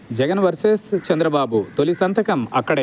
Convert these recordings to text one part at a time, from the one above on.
Jagan versus Chandrababu తొలి సంతకం అక్కడే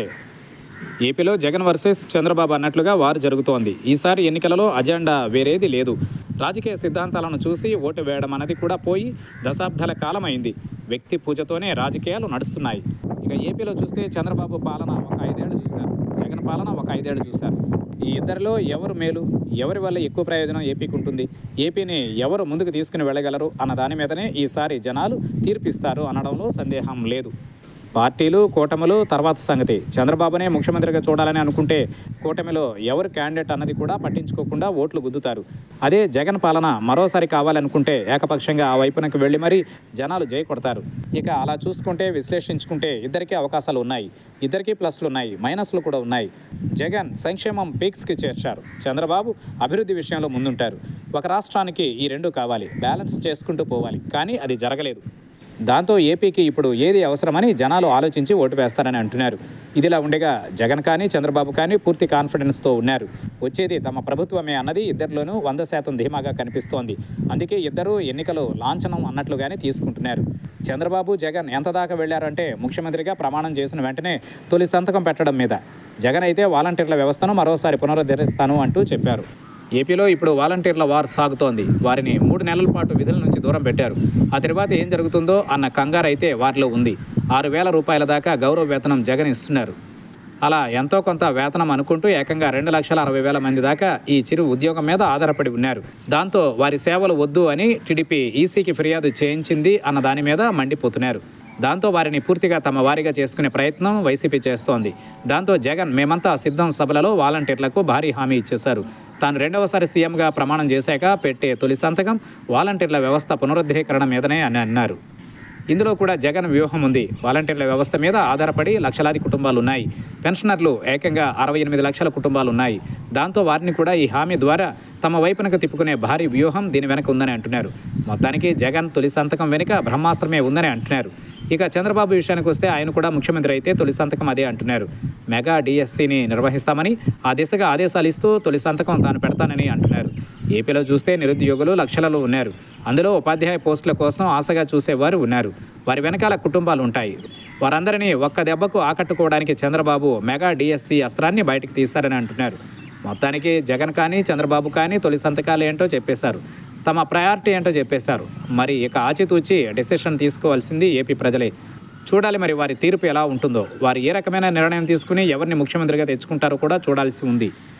ఏపీలో జగన్ వర్సెస్ చంద్రబాబు అన్నట్లుగా వారు జరుగుతోంది ఈసారి ఎన్నికలలో అజెండా వేరేది లేదు రాజకీయ సిద్ధాంతాలను చూసి ఓటు వేయడం అన్నది కూడా పోయి దశాబ్దాల కాలమైంది వ్యక్తి పూజతోనే రాజకీయాలు నడుస్తున్నాయి ఇక ఏపీలో చూస్తే చంద్రబాబు పాలన ఒక ఐదేళ్లు చూశారు జగన్ పాలన ఒక ఐదేళ్లు చూశారు ఈ ఇద్దరిలో ఎవరు మేలు ఎవరి వల్ల ఎక్కువ ప్రయోజనం ఏపీకి ఉంటుంది ఏపీని ఎవరు ముందుకు తీసుకుని వెళ్ళగలరు అన్న దాని మీదనే ఈసారి జనాలు తీర్పిస్తారు అనడంలో సందేహం లేదు పార్టీలు కూటములు తర్వాత సంగతి చంద్రబాబునే ముఖ్యమంత్రిగా చూడాలని అనుకుంటే కూటమిలో ఎవరు క్యాండిడేట్ అన్నది కూడా పట్టించుకోకుండా ఓట్లు గుద్దుతారు అదే జగన్ పాలన మరోసారి కావాలనుకుంటే ఏకపక్షంగా ఆ వైపునకు వెళ్ళి మరీ జనాలు జై కొడతారు ఇక అలా చూసుకుంటే విశ్లేషించుకుంటే ఇద్దరికీ అవకాశాలు ఉన్నాయి ఇద్దరికీ ప్లస్లు ఉన్నాయి మైనస్లు కూడా ఉన్నాయి జగన్ సంక్షేమం పీక్స్కి చేర్చారు చంద్రబాబు అభివృద్ధి విషయంలో ముందుంటారు ఒక రాష్ట్రానికి ఈ రెండు కావాలి బ్యాలెన్స్ చేసుకుంటూ పోవాలి కానీ అది జరగలేదు దాంతో ఏపీకి ఇప్పుడు ఏది అవసరమని జనాలు ఆలోచించి ఓటు వేస్తారని అంటున్నారు ఇదిలా ఉండగా జగన్ కానీ చంద్రబాబు కానీ పూర్తి కాన్ఫిడెన్స్తో ఉన్నారు వచ్చేది తమ ప్రభుత్వమే అన్నది ఇద్దరిలోనూ వంద శాతం ధీమాగా కనిపిస్తోంది అందుకే ఇద్దరూ ఎన్నికలు లాంఛనం అన్నట్లుగానే తీసుకుంటున్నారు చంద్రబాబు జగన్ ఎంత దాకా వెళ్లారంటే ముఖ్యమంత్రిగా ప్రమాణం చేసిన వెంటనే తొలి సంతకం పెట్టడం మీద జగన్ అయితే వాలంటీర్ల వ్యవస్థను మరోసారి పునరుద్ధరిస్తాను అంటూ చెప్పారు ఏపీలో ఇప్పుడు వాలంటీర్ల వార్ సాగుతోంది వారిని మూడు నెలల పాటు విధుల నుంచి దూరం పెట్టారు ఆ తర్వాత ఏం జరుగుతుందో అన్న కంగారు అయితే వారిలో ఉంది ఆరు వేల రూపాయల దాకా గౌరవ వేతనం జగన్ ఇస్తున్నారు అలా ఎంతో కొంత వేతనం అనుకుంటూ ఏకంగా రెండు లక్షల అరవై వేల మంది దాకా ఈ చిరు ఉద్యోగం మీద ఆధారపడి ఉన్నారు దాంతో వారి సేవలు వద్దు అని టీడీపీ ఈసీకి ఫిర్యాదు చేయించింది అన్న దాని మీద మండిపోతున్నారు దాంతో వారిని పూర్తిగా తమ వారిగా చేసుకునే ప్రయత్నం వైసీపీ చేస్తోంది దాంతో జగన్ మేమంతా సిద్ధం సభలలో వాలంటీర్లకు భారీ హామీ ఇచ్చేశారు తాను రెండవసారి సీఎంగా ప్రమాణం చేశాక పెట్టే తొలి సంతకం వాలంటీర్ల వ్యవస్థ పునరుద్ధరీకరణ మీదనే అని అన్నారు ఇందులో కూడా జగన్ వ్యూహం ఉంది వాలంటీర్ల వ్యవస్థ మీద ఆధారపడి లక్షలాది కుటుంబాలు ఉన్నాయి పెన్షనర్లు ఏకంగా అరవై ఎనిమిది లక్షల కుటుంబాలు ఉన్నాయి దాంతో వారిని కూడా ఈ హామీ ద్వారా తమ వైపునకు తిప్పుకునే భారీ వ్యూహం దీని వెనక ఉందని అంటున్నారు మొత్తానికి జగన్ తొలి సంతకం వెనుక బ్రహ్మాస్త్రమే ఉందని అంటున్నారు ఇక చంద్రబాబు విషయానికి వస్తే ఆయన కూడా ముఖ్యమంత్రి అయితే తొలి సంతకం అదే అంటున్నారు మెగా డిఎస్సిని నిర్వహిస్తామని ఆ దిశగా ఆదేశాలు ఇస్తూ తొలి సంతకం తాను పెడతానని అంటున్నారు ఏపీలో చూస్తే నిరుద్యోగులు లక్షలలో ఉన్నారు అందులో ఉపాధ్యాయ పోస్టుల కోసం ఆశగా చూసేవారు ఉన్నారు వారి వెనకాల కుటుంబాలు ఉంటాయి వారందరినీ ఒక్క దెబ్బకు ఆకట్టుకోవడానికి చంద్రబాబు మెగా డిఎస్సి అస్త్రాన్ని బయటకు తీశారని అంటున్నారు మొత్తానికి జగన్ కానీ చంద్రబాబు కానీ తొలి సంతకాలు ఏంటో చెప్పేశారు తమ ప్రయారిటీ ఏంటో చెప్పేశారు మరి ఇక ఆచితూచి డెసిషన్ తీసుకోవాల్సింది ఏపీ ప్రజలే చూడాలి మరి వారి తీర్పు ఎలా ఉంటుందో వారు ఏ రకమైన నిర్ణయం తీసుకుని ఎవరిని ముఖ్యమంత్రిగా తెచ్చుకుంటారో కూడా చూడాల్సి ఉంది